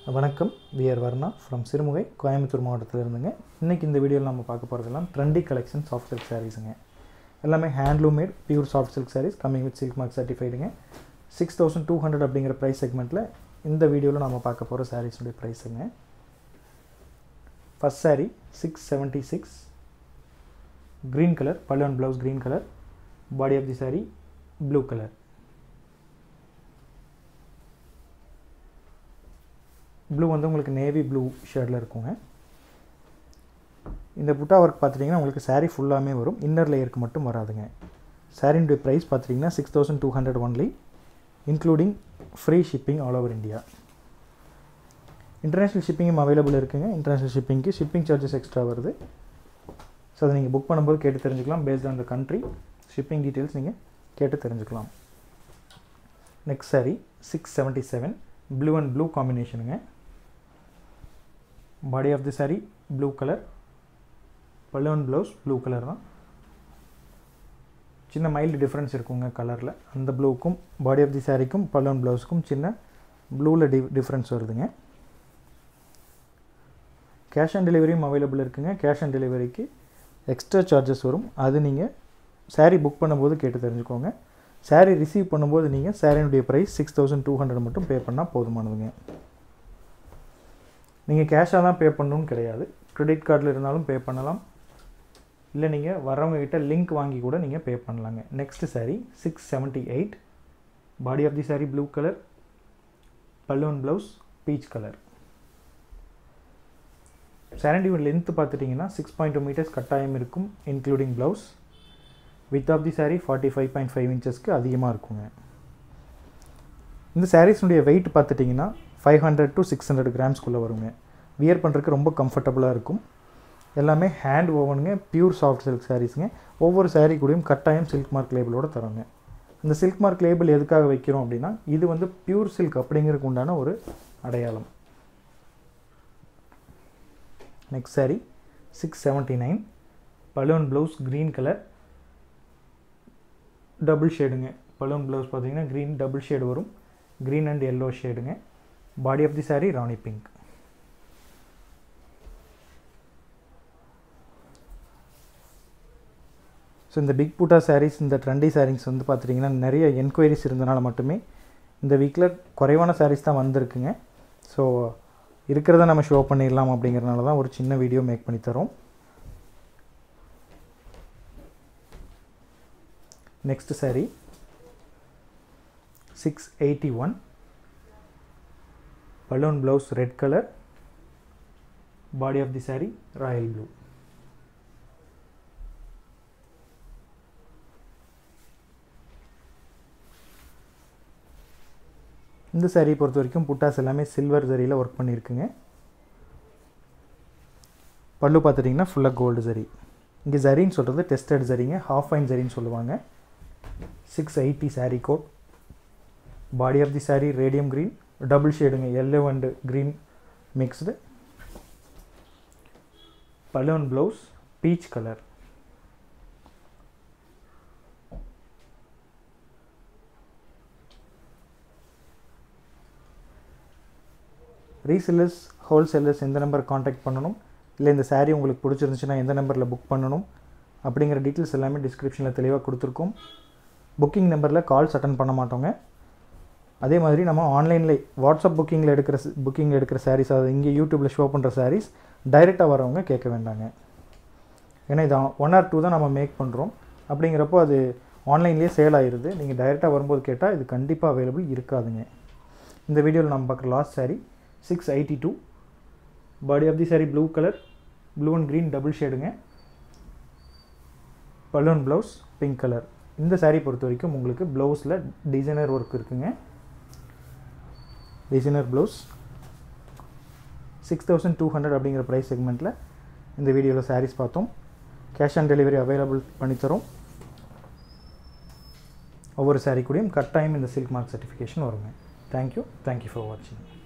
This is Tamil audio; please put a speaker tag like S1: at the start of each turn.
S1: வணக்கம் விஆர் வர்ணா ஃப்ரம் சிறுமுகை கோயம்புத்தூர் மாவட்டத்தில் இருந்துங்க இன்றைக்கி இந்த வீடியோவில் நம்ம பார்க்க போகிறதெல்லாம் ட்ரெண்டி கலெக்ஷன் சாஃப்ட் சில்க் சாரீஸுங்க எல்லாமே handloom made pure soft silk saris coming with silk mark சர்டிஃபைடுங்க சிக்ஸ் தௌசண்ட் டூ ஹண்ட்ரட் அப்படிங்கிற ப்ரைஸ் செக்மெண்ட்டில் இந்த வீடியோவில் நம்ம பார்க்க போகிற சாரீஸுடைய ப்ரைஸுங்க first sari six seventy six green colour பல்லுவன் blouse green colour body of the sari blue colour blue வந்து உங்களுக்கு நேவி ப்ளூ ஷேடில் இருக்குங்க இந்த புட்டா ஒர்க் பார்த்துட்டிங்கன்னா உங்களுக்கு சாரீ ஃபுல்லாமே வரும் இன்னர் லேயருக்கு மட்டும் வராதுங்க சாரீனுடைய ப்ரைஸ் பார்த்துட்டிங்கன்னா six thousand two hundred only including free shipping all over India international ஷிப்பிங்கும் அவைலபிள் இருக்குங்க இன்டர்நேஷ்னல் ஷிப்பிங்க்கு ஷிப்பிங் சார்ஜஸ் எக்ஸ்ட்ரா வருது ஸோ அதை நீங்கள் புக் பண்ணும்போது கேட்டு தெரிஞ்சுக்கலாம் based on the country shipping details நீங்கள் கேட்டு தெரிஞ்சுக்கலாம் next sari six seventy seven blue and blue காம்பினேஷனுங்க body of the sari blue colour பலூன் ப்ளவுஸ் ப்ளூ கலர் தான் சின்ன மைல்டு டிஃப்ரென்ஸ் இருக்குங்க கலரில் அந்த ப்ளூக்கும் பாடி ஆஃப் தி சாரீக்கும் பலூன் ப்ளவுஸுக்கும் சின்ன ப்ளூவில் டி டிஃப்ரென்ஸ் வருதுங்க கேஷ் ஆன் டெலிவரியும் அவைலபிள் இருக்குங்க கேஷ் ஆன் டெலிவரிக்கு எக்ஸ்ட்ரா சார்ஜஸ் வரும் அது நீங்கள் சாரீ புக் பண்ணும்போது கேட்டு தெரிஞ்சுக்கோங்க சாரீ ரிசீவ் பண்ணும்போது நீங்கள் சாரியினுடைய price six thousand two hundred மட்டும் பே பண்ணால் போதுமானதுங்க நீங்கள் கேஷாக தான் பே பண்ணணும்னு கிடையாது க்ரெடிட் கார்டில் இருந்தாலும் பே பண்ணலாம் இல்லை நீங்கள் வரவங்க கிட்ட லிங்க் வாங்கி கூட நீங்கள் பே பண்ணலாங்க next sari six seventy eight body of the sari blue colour பல்லூன் ப்ளவுஸ் பீச் கலர் சாரண்டியோட லென்த்து பார்த்துட்டிங்கன்னா சிக்ஸ் பாயிண்ட் டூ மீட்டர்ஸ் கட்டாயம் இருக்கும் including blouse with of the sari forty five point five இன்ச்சஸ்க்கு அதிகமாக இருக்குங்க இந்த சாரீஸ்னுடைய வெயிட் பார்த்துட்டிங்கன்னா five hundred to six hundred கிராம்ஸ்குள்ளே வருங்க வியர் பண்ணுறதுக்கு ரொம்ப கம்ஃபர்டபுளாக இருக்கும் எல்லாமே ஹேண்ட் ஓவனுங்க பியூர் சாஃப்ட் சில்க் சாரீஸுங்க ஒவ்வொரு சாரீ கூடயும் கட்டாயம் சில்க் மார்க் லேபிளோட தரோங்க இந்த சில்க் மார்க் லேபிள் எதுக்காக வைக்கிறோம் அப்படின்னா இது வந்து பியூர் சில்க் அப்படிங்கிறதுக்கு உண்டான ஒரு அடையாளம் next sari six seventy nine பலூன் ப்ளவுஸ் க்ரீன் கலர் டபுள் ஷேடுங்க பலூன் ப்ளவுஸ் பார்த்தீங்கன்னா க்ரீன் டபுள் ஷேடு வரும் க்ரீன் அண்ட் எல்லோ ஷேடுங்க body of the sari rani pink so இந்த பிக் பூட்டா சாரீஸ் இந்த ட்ரெண்டி சாரீஸ் வந்து பார்த்துட்டிங்கன்னா நிறைய என்கொயரிஸ் இருந்தனால மட்டுமே இந்த வீக்கில் குறைவான சாரீஸ் தான் வந்திருக்குங்க ஸோ இருக்கிறத நம்ம ஷோ பண்ணிடலாம் அப்படிங்கிறனால தான் ஒரு சின்ன வீடியோ மேக் பண்ணி தரோம் next sari six eighty one பலூன் blouse red colour body of the sari royal blue இந்த சாரீ பொறுத்த வரைக்கும் புட்டாஸ் எல்லாமே சில்வர் சரியில் ஒர்க் பண்ணியிருக்குங்க பல்லு பார்த்துட்டிங்கன்னா ஃபுல்லாக கோல்டு சரி இங்கே ஜரின்னு சொல்கிறது டெஸ்டட் சரிங்க ஹாஃப் ஃபைன் சரின்னு சொல்லுவாங்க six eighty sari code body of the sari radium green double ஷேடுங்க எல்லோ அண்டு க்ரீன் மிக்ஸ்டு பலூன் blouse peach colour resellers wholesalers எந்த நம்பர் காண்டாக்ட் பண்ணணும் இல்லை இந்த சாரீ உங்களுக்கு பிடிச்சிருந்துச்சுன்னா எந்த நம்பரில் புக் பண்ணணும் அப்படிங்கிற டீட்டெயில்ஸ் எல்லாமே டிஸ்கிரிப்ஷனில் தெளிவாக கொடுத்துருக்கோம் புக்கிங் நம்பரில் கால்ஸ் அட்டன் பண்ண மாட்டோங்க அதே மாதிரி நம்ம ஆன்லைனில் வாட்ஸ்அப் புக்கிங்கில் எடுக்கிற புக்கிங்கில் எடுக்கிற சாரீஸ் அது இங்கே யூடியூப்பில் ஷோ பண்ணுற சாரீஸ் டைரெக்டாக வரவங்க கேட்க வேண்டாங்க ஏன்னா இது ஒன் ஆர் டூ தான் நம்ம மேக் பண்ணுறோம் அப்படிங்கிறப்போ அது ஆன்லைன்லேயே சேல் ஆயிடுது நீங்கள் டைரெக்டாக வரும்போது கேட்டால் இது கண்டிப்பாக அவைலபிள் இருக்காதுங்க இந்த வீடியோவில் நம்ம பார்க்குற last sari six eighty two body of the sari blue colour blue and green double ஷேடுங்க பலூன் ப்ளவுஸ் பிங்க் கலர் இந்த சாரீ பொறுத்த வரைக்கும் உங்களுக்கு ப்ளவுஸில் டிசைனர் ஒர்க் இருக்குங்க designer blouse six thousand two hundred அப்படிங்கிற ப்ரைஸ் செக்மெண்ட்டில் இந்த வீடியோவில் சாரீஸ் பார்த்தோம் கேஷ் ஆன் டெலிவரி அவைலபிள் பண்ணித்தரோம் ஒவ்வொரு சாரீ கூடயும் கட்டாயம் இந்த சில்க் மார்க் சர்டிஃபிகேஷன் வருங்க தேங்க்யூ தேங்க்யூ ஃபார் வாட்சிங்